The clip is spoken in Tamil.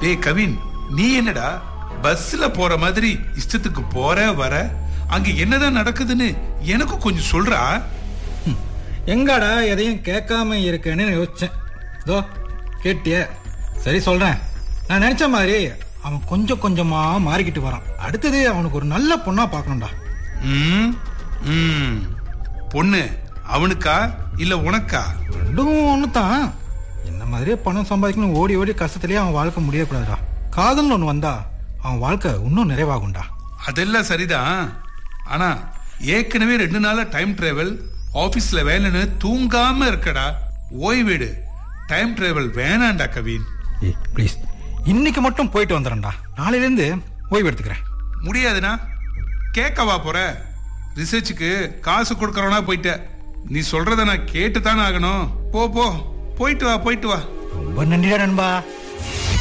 டேய் கவின் நீ என்னடா பஸ்ல போற மாதிரி இஷ்டத்துக்கு போற வர அங்க என்னதான் நடக்குதுன்னு எனக்கு கொஞ்சம் சொல்றா எங்கடா எதையும் கேட்காம இருக்கேன்னு யோசிச்சேன் இதோ கேட்டிய சரி சொல்றேன் நான் நினைச்ச மாதிரி அவன் கொஞ்சம் கொஞ்சமா மாறிக்கிட்டு வரான் அடுத்தது அவனுக்கு ஒரு நல்ல பொண்ணா பார்க்கணும்டா ம், ம். பொண்ணு அவனுக்கா இல்ல உனக்கா ரெண்டும் ஒன்று தான் என்ன மாதிரியே பணம் சம்பாதிக்கணும் ஓடி ஓடி கஷ்டத்திலேயே அவன் வாழ்க்கை முடியக்கூடாதுடா காதல்னு ஒன்று வந்தா அவன் வாழ்க்கை இன்னும் நிறைவாகும்டா அதெல்லாம் சரிதான் ஆனா ஏற்கனவே ரெண்டு நாளா டைம் டிராவல் ஆபீஸ்ல வேலைன்னு தூங்காம இருக்கடா ஓய்வீடு டைம் டிராவல் வேணாண்டா கவின் ஏய் ப்ளீஸ் இன்னைக்கு மட்டும் போயிட்டு வந்துடுறேன்டா நாளையிலேருந்து ஓய்வு எடுத்துக்கிறேன் முடியாதுண்ணா கேட்கவா போற ரிசர்ச்சுக்கு காசு கொடுக்கறவனா போயிட்ட நீ சொல்றத நான் கேட்டு தானே ஆகணும் போ போ போயிட்டு வா போயிட்டு வா ரொம்ப நன்றிடா நண்பா